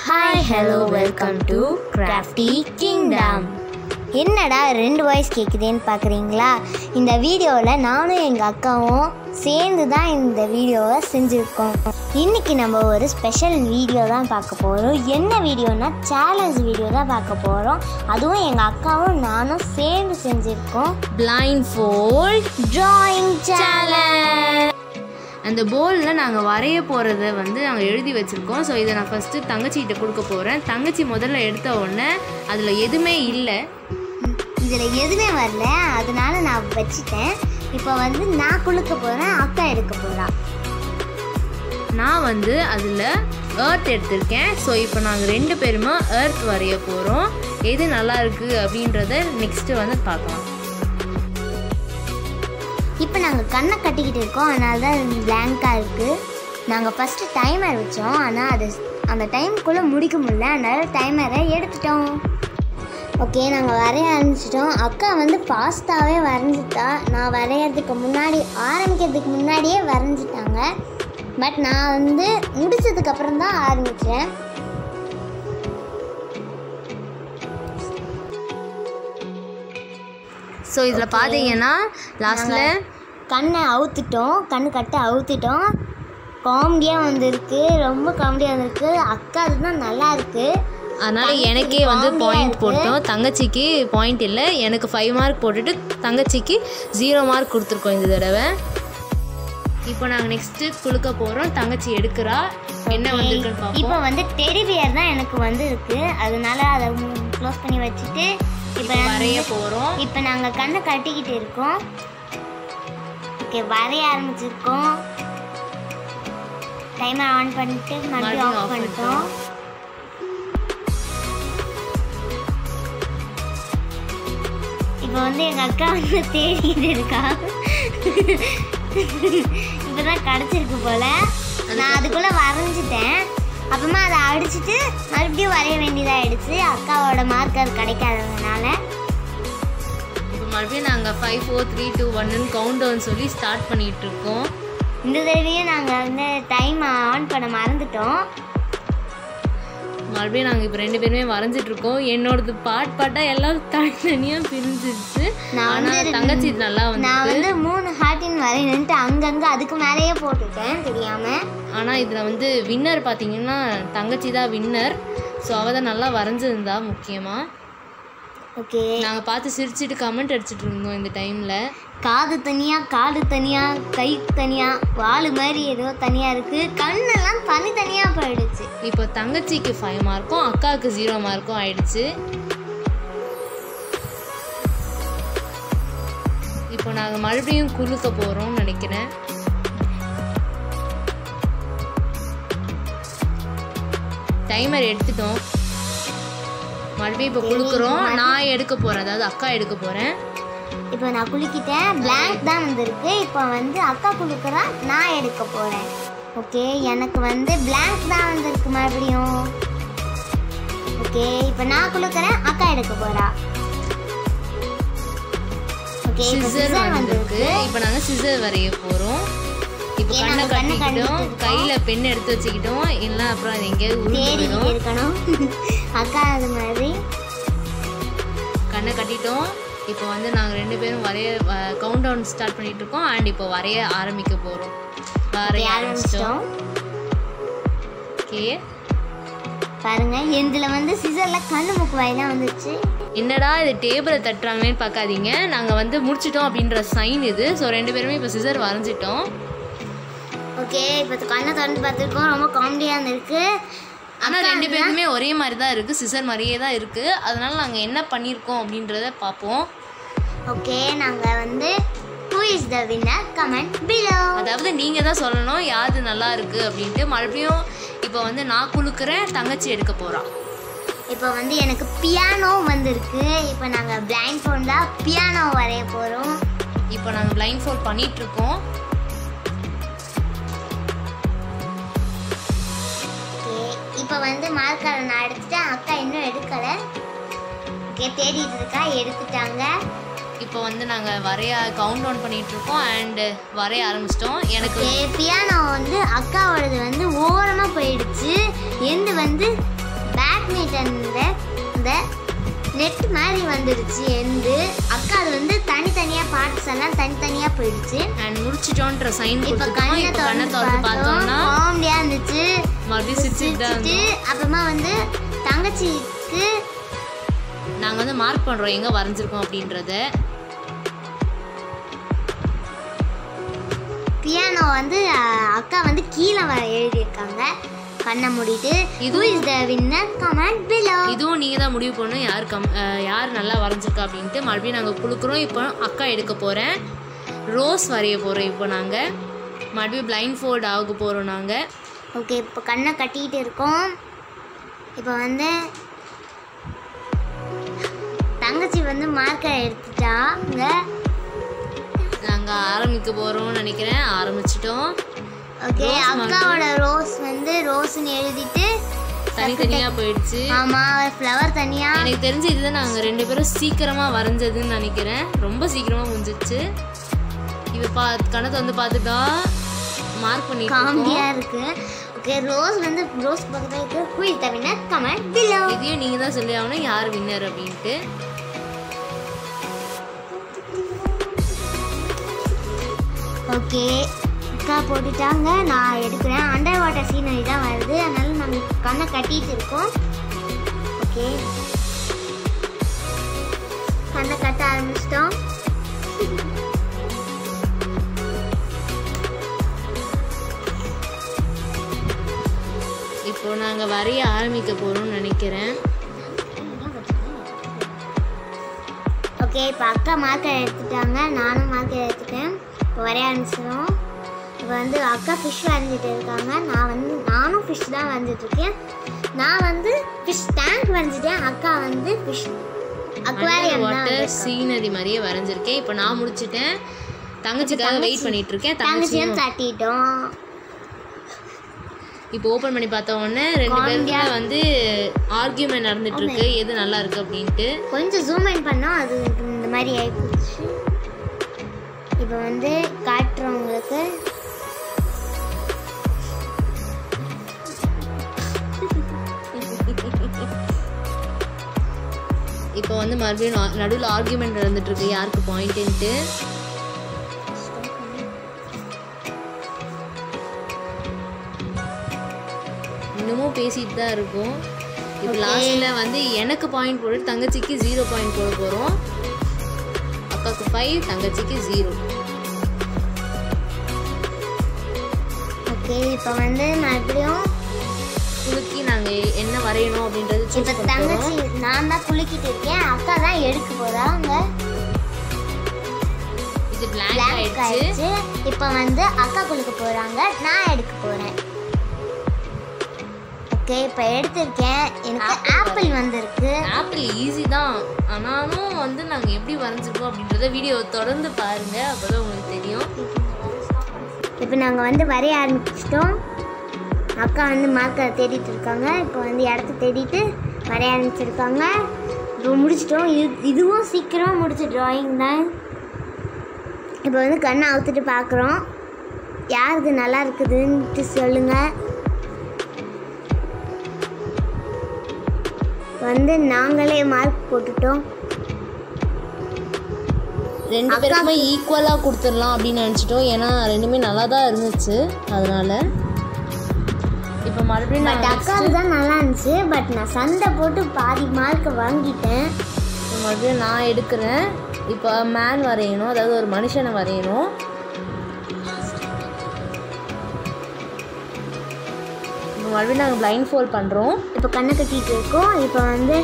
Hi hello welcome to crafty kingdom என்னடா ரெண்டு voice கேட்குதேன்னு பார்க்குறீங்களா இந்த வீடியோவில் நானும் எங்கள் அக்காவும் சேர்ந்து தான் இந்த வீடியோவை செஞ்சுருக்கோம் இன்றைக்கி நம்ம ஒரு ஸ்பெஷல் வீடியோ தான் பார்க்க போகிறோம் என்ன வீடியோனா சேலஞ்ச் வீடியோ தான் பார்க்க போகிறோம் அதுவும் எங்கள் அக்காவும் நானும் சேர்ந்து செஞ்சுருக்கோம் பிளைண்ட் ஃபோல்ட் ட்ராயிங் சேலஞ்ச் அந்த போலில் நாங்கள் வரைய போகிறத வந்து நாங்கள் எழுதி வச்சுருக்கோம் ஸோ இதை நான் ஃபஸ்ட்டு தங்கச்சிகிட்ட கொடுக்க போகிறேன் தங்கச்சி முதல்ல எடுத்த உடனே அதில் எதுவுமே இல்லை இதில் எதுவுமே வரல அதனால நான் வச்சுட்டேன் இப்போ வந்து நான் குளுக்க போகிறேன் அக்கா எடுக்க போகிறா நான் வந்து அதில் ஏர்த் எடுத்திருக்கேன் ஸோ இப்போ நாங்கள் ரெண்டு பேருமே ஏர்த் வரைய போகிறோம் எது நல்லா இருக்குது அப்படின்றத நெக்ஸ்ட்டு வந்து பார்க்கலாம் இப்போ நாங்கள் கண்ணை கட்டிக்கிட்டு இருக்கோம் அதனால தான் பிளாங்காக இருக்குது நாங்கள் ஃபஸ்ட்டு டைமர் வச்சோம் ஆனால் அது அந்த டைமுக்குள்ளே முடிக்க முடியல அதனால டைமரை எடுத்துட்டோம் ஓகே நாங்கள் வரைய ஆரம்பிச்சிட்டோம் அக்கா வந்து ஃபாஸ்ட்டாகவே வரைஞ்சிட்டா நான் வரையறதுக்கு முன்னாடி ஆரம்பிக்கிறதுக்கு முன்னாடியே வரைஞ்சிட்டாங்க பட் நான் வந்து முடிச்சதுக்கப்புறம் தான் ஆரம்பித்தேன் ஸோ இதில் பார்த்தீங்கன்னா லாஸ்ட்டில் கண்ணை அவுத்துட்டோம் கண்ணு கட்ட அவுத்துட்டோம் காமெடியாக வந்திருக்கு ரொம்ப காமெடியாக வந்திருக்கு அக்கா அதுதான் நல்லா இருக்கு அதனால எனக்கே வந்து பாயிண்ட் போட்டோம் தங்கச்சிக்கு பாயிண்ட் இல்லை எனக்கு ஃபைவ் மார்க் போட்டுட்டு தங்கச்சிக்கு ஜீரோ மார்க் கொடுத்துருக்கோம் இந்த தடவை இப்போ நாங்கள் நெக்ஸ்ட்டு குளுக்க போகிறோம் தங்கச்சி எடுக்கிறா என்ன வந்திருக்குன்னு பார்ப்போம் இப்போ வந்து டெரிபியர் தான் எனக்கு வந்து இருக்கு அதனால அதை க்ளோஸ் பண்ணி வச்சுட்டு இப்போ வரைய போகிறோம் இப்போ நாங்கள் கண்ணை கட்டிக்கிட்டு இருக்கோம் ஓகே வரைய ஆரம்பிச்சிருக்கோம் டைமர் ஆன் பண்ணிட்டு மறுபடியும் மறுபடியும் ஆஃப் off பண்ணிட்டோம் இப்போ வந்து எங்க அக்கா வந்து தேடிட்டு இருக்கா இப்பதான் கிடைச்சிருக்கு போல நான் அதுக்குள்ள வரைஞ்சிட்டேன் அப்புறமா அதை அடிச்சிட்டு மறுபடியும் வரைய வேண்டியதாயிடுச்சு அக்காவோட மார்க்கர் கிடைக்காததுனால இப்போ மறுபடியும் நாங்கள் ஃபைவ் ஃபோர் த்ரீ டூ ஒன்னு கவுண்ட் டவுன் சொல்லி ஸ்டார்ட் பண்ணிட்டு இருக்கோம் இந்த தடவையும் நாங்கள் வந்து டைம் ஆன் பண்ண மறந்துட்டோம் மறுபடியும் நாங்கள் இப்போ ரெண்டு பேருமே வரைஞ்சிட்டு இருக்கோம் என்னோடது பாட் பாட்டாக எல்லாம் தனித்தனியாக பிரிஞ்சிருச்சு நான் வந்து ஆனால் தங்கச்சி இது நல்லா வந்து நான் வந்து மூணு ஹார்ட்டின் வரையணுன்ட்டு அங்கங்கே அதுக்கு மேலேயே போட்டுட்டேன் தெரியாமல் ஆனால் இதில் வந்து வின்னர் பார்த்தீங்கன்னா தங்கச்சி தான் வின்னர் ஸோ அவள் தான் நல்லா வரைஞ்சிருந்தா முக்கியமாக ஓகே நாங்கள் பார்த்து சிரிச்சிட்டு கமெண்ட் அடிச்சிட்டு இருந்தோம் இந்த டைமில் காது தனியா காடு தனியா கை தனியா வால் மாதிரி ஏதோ தனியா இருக்கு கண்ணெல்லாம் தனித்தனியா போயிடுச்சு இப்போ தங்கச்சிக்கு ஃபைவ் மார்க்கும் அக்காவுக்கு ஜீரோ மார்க்கும் ஆயிடுச்சு இப்போ நாங்கள் மறுபடியும் குலுக்க போகிறோம்னு நினைக்கிறேன் டைமர் எடுத்துட்டோம் மறுபடியும் இப்போ குலுக்குறோம் நான் எடுக்க போகிறேன் அதாவது அக்கா எடுக்க போகிறேன் இப்போ நான் குளிக்கிட்டேன் பிளாங்க் தான் வந்திருக்கு இப்போ வந்து அக்கா குளுக்குறா நான் எடுக்க போறேன் ஓகே எனக்கு வந்து பிளாங்க் தான் வந்திருக்கு மறுபடியும் ஓகே இப்போ நான் குளுக்குறேன் அக்கா எடுக்க போறா ஓகே இப்போ சிசர் scissor வந்திருக்கு வந்திருக்கு இப்போ நாங்கள் சிசர் வரைய போகிறோம் இப்போ ஏன் கண்ணை நாங்க கண்ணை கட்டிக்கிட்டோம் கட்டிட்டு கையில் பென் எடுத்து வச்சுக்கிட்டோம் இல்லை அப்புறம் அது எங்கேயாவது உருண்டு தேடிக்கிட்டு போயிடும் இருக்கணும் அக்கா அது மாதிரி கண்ணை கட்டிட்டோம் இப்போ வந்து நாங்கள் ரெண்டு பேரும் வரைய கவுண்ட் டவுன் ஸ்டார்ட் பண்ணிட்டு இருக்கோம் அண்ட் இப்போ வரைய ஆரம்பிக்க போகிறோம் வரைய ஆரம்பிச்சிட்டோம் ஆரம்பிச்சிட்டோம் ஓகே பாருங்க இதுல வந்து சிசர்ல கண்ணு மூக்கு வாய் தான் வந்துச்சு என்னடா இது டேபிளை தட்டுறாங்களேன்னு பார்க்காதீங்க நாங்கள் வந்து முடிச்சிட்டோம் அப்படின்ற சைன் இது ஸோ ரெண்டு பேருமே இப்போ சிசர் வரைஞ்சிட்டோம் ஓகே இப்போ கண்ணை திறந்து பார்த்துருக்கோம் ரொம்ப காமெடியாக இருந்திருக்கு ஆனால் ரெண்டு பேருக்குமே ஒரே மாதிரி தான் இருக்குது சிசர் மாதிரியே தான் இருக்குது அதனால நாங்கள் என்ன பண்ணியிருக்கோம் அப்படின்றத பார்ப்போம் ஓகே நாங்கள் வந்து who is the winner comment below அதாவது நீங்கள் தான் சொல்லணும் யாது நல்லா இருக்குது அப்படின்ட்டு மறுபடியும் இப்போ வந்து நான் குலுக்குறேன் தங்கச்சி எடுக்க போகிறான் இப்போ வந்து எனக்கு பியானோ வந்திருக்கு இப்போ நாங்கள் பிளைண்ட் ஃபோன் தான் பியானோ வரைய போகிறோம் இப்போ நாங்கள் பிளைண்ட் ஃபோல்ட் பண்ணிகிட்ருக்கோம் ஓகே இப்போ வந்து மார்க்கரை நான் எடுத்துட்டேன் அக்கா இன்னும் எடுக்கலை ஓகே தேடிட்டு இருக்கா எடுத்துட்டாங்க இப்போ வந்து நாங்கள் வரைய கவுண்ட் டவுன் பண்ணிகிட்ருக்கோம் அண்டு வரைய ஆரம்பிச்சிட்டோம் எனக்கு ஓகே பியானோ வந்து அக்காவோடது வந்து ஓரமாக போயிடுச்சு எந்து வந்து பேட்மிண்டன்ல இந்த நெட் மாதிரி வந்துடுச்சு எந்து அக்கா அது வந்து தனித்தனியா பார்ட்ஸ் எல்லாம் தனித்தனியா போயிடுச்சு அண்ட் முடிச்சிட்டோன்ற சைன் இப்ப கொடுத்துட்டோம் கண்ணை இப்போ கண்ணை திறந்து திறந்து பார்த்தோம் பார்த்தோம்னா காமெடியா இருந்துச்சு மறுபடியும் சிரிச்சுட்டு தான் சிரிச்சிட்டு அப்புறமா வந்து தங்கச்சிக்கு நாங்கள் வந்து மார்க் பண்ணுறோம் எங்கே வரைஞ்சிருக்கோம் அப்படின்றத பியானோ வந்து அஹ், அக்கா வந்து கீழே வ எழுதியிருக்காங்க கண்ணை மூடிட்டு இது is the winner comment below இதுவும் நீங்கள் தான் முடிவு பண்ணணும் யார் கம் அஹ் யார் நல்லா வரைஞ்சிருக்கா அப்படின்ட்டு மறுபடியும் நாங்கள் கொடுக்குறோம் இப்போ அக்கா எடுக்க போகிறேன் ரோஸ் வரைய போகிறோம் இப்போ நாங்கள் மறுபடியும் பிளைண்ட் ஃபோல்ட் ஆக போகிறோம் நாங்கள் ஓகே இப்போ கண்ணை கட்டிக்கிட்டு இருக்கோம் இப்போ வந்து தங்கச்சி வந்து மார்க்கர் எடுத்துட்டாங்க நாங்கள் ஆரம்பிக்க போகிறோம்னு நினைக்கிறேன் ஆரம்பிச்சிட்டோம் ஓகே Rose அக்காவோட ரோஸ் வந்து ரோஸ்னு எழுதிட்டு தனித்தனியாக போயிடுச்சு ஆமா ஃப்ளவர் தனியா எனக்கு தெரிஞ்சு இதுதான் நாங்கள் ரெண்டு பேரும் சீக்கிரமாக வரைஞ்சதுன்னு நினைக்கிறேன் ரொம்ப சீக்கிரமாக முடிஞ்சிச்சு இப்போ பா கணத்தை வந்து பார்த்துட்டா மார்க் பண்ணிட்டு இருக்கோம். காமெடியா இருக்கு ஓகே ரோஸ் வந்து ரோஸ் பக்கத்துல இருக்கு who is the winner comment below இதையும் நீங்கள் தான் சொல்லி ஆகணும் யார் வின்னர் அப்படின்ட்டு ஓகே அக்கா போட்டுட்டாங்க நான் எடுக்கிறேன் அண்டர் வாட்டர் சீனரி தான் வருது அதனால நம்ம கண்ணை கட்டிட்டு இருக்கோம் ஓகே கண்ணை கட்ட ஆரம்பிச்சிட்டோம் இப்போ நாங்கள் வரைய ஆரம்பிக்க போகிறோம்னு நினைக்கிறேன் ஓகே இப்போ அக்கா மார்க்கர் எடுத்துட்டாங்க நானும் மார்க்கர் எடுத்துட்டேன் இப்போ வரைய ஆரம்பிச்சிடும் இப்போ வந்து அக்கா ஃபிஷ் வரைஞ்சிட்டு இருக்காங்க நான் வந்து நானும் ஃபிஷ் தான் வரைஞ்சிட்டு இருக்கேன் நான் வந்து ஃபிஷ் டேங்க் வரைஞ்சிட்டேன் அக்கா வந்து ஃபிஷ் அக்வாரியம் தான் வாட்டர் சீனரி மாதிரியே வரைஞ்சிருக்கேன் இப்போ நான் முடிச்சிட்டேன் தங்கச்சிக்காக வெயிட் பண்ணிட்டு இருக்கேன் தங்கச்சியும் தங்கச்சியும் தட்டிட்டோம் இப்போ ஓப்பன் பண்ணி பார்த்த உடனே ரெண்டு பேருக்குமே வந்து ஆர்கியூமெண்ட் நடந்துட்டு இருக்கு எது நல்லா இருக்கு அப்படின்ட்டு கொஞ்சம் ஜூம் இன் பண்ணோம் அது இந்த மாதிரி ஆயிப்போச்சு இப்போ வந்து காட்டுறவங்களுக்கு இப்போ வந்து மறுபடியும் நடுவில் ஆர்கியூமெண்ட் நடந்துட்டு இருக்கு யாருக்கு பாயிண்ட்டுன்ட்டு இன்னமும் பேசிட்டு தான் இருக்கும் இப்போ லாஸ்ட்ல வந்து எனக்கு பாயிண்ட் போட்டு தங்கச்சிக்கு ஜீரோ பாயிண்ட் போட போகிறோம் அக்காவுக்கு ஃபைவ் தங்கச்சிக்கு ஜீரோ ஓகே இப்போ வந்து மறுபடியும் குலுக்கி நாங்கள் என்ன வரையணும் அப்படின்றது இப்போ சூஸ் பண்ணுறோம் தங்கச்சி நான் தான் குலுக்கிட்டு இருக்கேன் அக்கா தான் எடுக்க போறாங்க இது பிளாங்க் பிளாங்க் ஆயிடுச்சு ஆயிடுச்சு இப்போ வந்து அக்கா குலுக்க போறாங்க நான் எடுக்க போறேன் ஓகே இப்போ எடுத்திருக்கேன் எனக்கு Apple ஆப்பிள் வந்திருக்கு ஆப்பிள் ஈஸி தான் ஆனாலும் வந்து நாங்கள் எப்படி வரைஞ்சிருக்கோம் அப்படின்றத வீடியோ தொடர்ந்து பாருங்க அப்போதான் உங்களுக்கு தெரியும் இப்போ நாங்கள் வந்து வரைய ஆரம்பிச்சிட்டோம் அக்கா வந்து மார்க்கர் தேடிட்டு இருக்காங்க இப்போ வந்து இடத்த தேடிட்டு வரைய ஆரம்பிச்சிருக்காங்க இப்போ முடிச்சிட்டோம் இது இதுவும் சீக்கிரம் முடிச்ச டிராயிங் தான் இப்போ வந்து கண்ணை அவுத்துட்டு பார்க்குறோம் யாருக்கு நல்லா இருக்குதுன்ட்டு சொல்லுங்கள் வந்து நாங்களே மார்க் போட்டுட்டோம் ரெண்டு பேருக்குமே ஈக்குவலாக கொடுத்துடலாம் அப்படின்னு நினச்சிட்டோம் ஏன்னா ரெண்டுமே நல்லா தான் இருந்துச்சு அதனால இப்போ மறுபடியும் பட் நான் அக்காவுக்கு தான் நல்லா இருந்துச்சு பட் நான் சண்டை போட்டு பாதி மார்க்கை வாங்கிட்டேன் இப்போ மறுபடியும் நான் எடுக்கிறேன் இப்போ மேன் வரையணும் அதாவது ஒரு மனுஷனை வரையணும் இப்போ மறுபடியும் நாங்கள் பிளைண்ட் ஃபோல்ட் பண்ணுறோம் இப்போ கண்ணை கட்டிட்டு இருக்கோம் இப்போ வந்து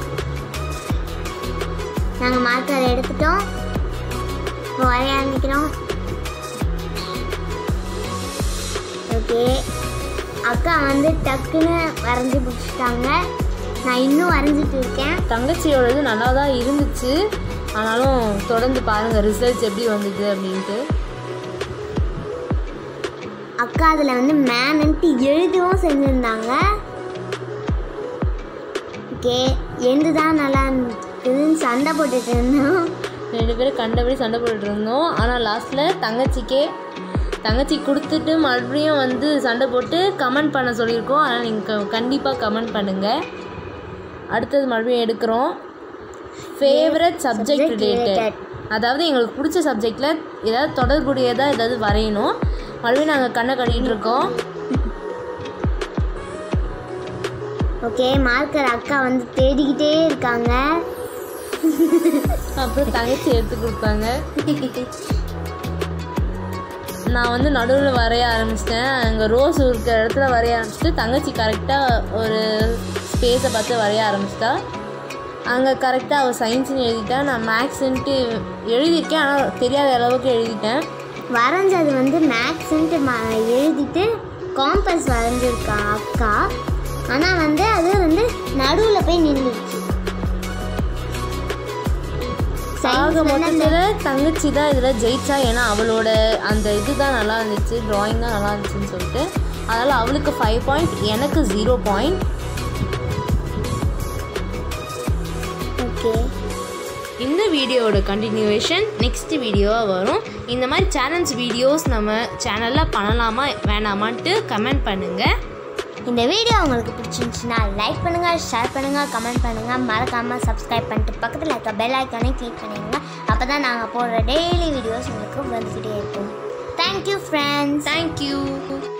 நாங்கள் மார்க்கர் எடுத்துட்டோம் இப்போ வரைய ஆரம்பிக்கிறோம் ஓகே அக்கா வந்து டக்குன்னு வரைஞ்சி முடிச்சிட்டாங்க நான் இன்னும் வரைஞ்சிட்டு இருக்கேன் தங்கச்சியோடது நல்லா தான் இருந்துச்சு ஆனாலும் தொடர்ந்து பாருங்கள் ரிசல்ட்ஸ் எப்படி வந்தது அப்படின்ட்டு அக்கா அதில் வந்து மேனுன்ட்டு எழுதவும் செஞ்சுருந்தாங்க ஓகே எந்து தான் நல்லா இருக்குதுன்னு சண்டை போட்டுட்டு இருந்தோம் ரெண்டு பேரும் கண்டபடி சண்டை போட்டுட்டு இருந்தோம் ஆனால் லாஸ்ட்டில் தங்கச்சிக்கே தங்கச்சி கொடுத்துட்டு மறுபடியும் வந்து சண்டை போட்டு கமெண்ட் பண்ண சொல்லியிருக்கோம் ஆனால் நீங்கள் கண்டிப்பாக கமெண்ட் பண்ணுங்கள் அடுத்தது மறுபடியும் எடுக்கிறோம் favourite subject Subject related related. அதாவது எங்களுக்கு பிடிச்ச சப்ஜெக்டில் ஏதாவது தொடர்புடையதாக ஏதாவது வரையணும் மறுபடியும் நாங்கள் கண்ணை கட்டிகிட்டு இருக்கோம் ஓகே மார்க்கர் அக்கா வந்து தேடிக்கிட்டே இருக்காங்க அப்புறம் தங்கச்சி எடுத்து கொடுத்தாங்க நான் வந்து நடுவில் வரைய ஆரம்பிச்சிட்டேன் அங்கே ரோஸ் இருக்கிற இடத்துல வரைய ஆரம்பிச்சிட்டு தங்கச்சி கரெக்டாக ஒரு ஸ்பேஸை பார்த்து வரைய ஆரம்பிச்சிட்டா அங்கே கரெக்டாக அவள் சயின்ஸ்னு எழுதிட்டா நான் மேக்ஸுன்ட்டு எழுதியிருக்கேன் ஆனால் தெரியாத அளவுக்கு எழுதிட்டேன் வரைஞ்சது வந்து மேக்ஸ்ன்ட்டு ம எழுதிட்டு காம்பஸ் வரைஞ்சிருக்கா அக்கா ஆனால் வந்து அது வந்து நடுவில் போய் நின்றுச்சு ஆக மொத்தத்தில் தங்கச்சி தான் இதில் ஜெயிச்சா ஏன்னா அவளோட அந்த இது தான் நல்லா இருந்துச்சு ட்ராயிங் தான் நல்லா இருந்துச்சுன்னு சொல்லிட்டு அதனால் அவளுக்கு ஃபைவ் பாயிண்ட் எனக்கு ஜீரோ பாயிண்ட் ஓகே இந்த வீடியோவோட கண்டினியூவேஷன் நெக்ஸ்ட் வீடியோவாக வரும் இந்த மாதிரி சேலஞ்ச் வீடியோஸ் நம்ம சேனலில் பண்ணலாமா வேணாமான்ட்டு கமெண்ட் பண்ணுங்கள் இந்த வீடியோ உங்களுக்கு பிடிச்சிருந்துச்சுன்னா லைக் பண்ணுங்கள் ஷேர் பண்ணுங்கள் கமெண்ட் பண்ணுங்கள் மறக்காமல் சப்ஸ்கிரைப் பண்ணிட்டு பக்கத்தில் இருக்க பெல் ஐக்கானே கிளிக் பண்ணிடுங்க அப்போ தான் நாங்கள் போடுற டெய்லி வீடியோஸ் உங்களுக்கு வந்துக்கிட்டே இருக்கும் தேங்க்யூ ஃப்ரெண்ட்ஸ் தேங்க்யூ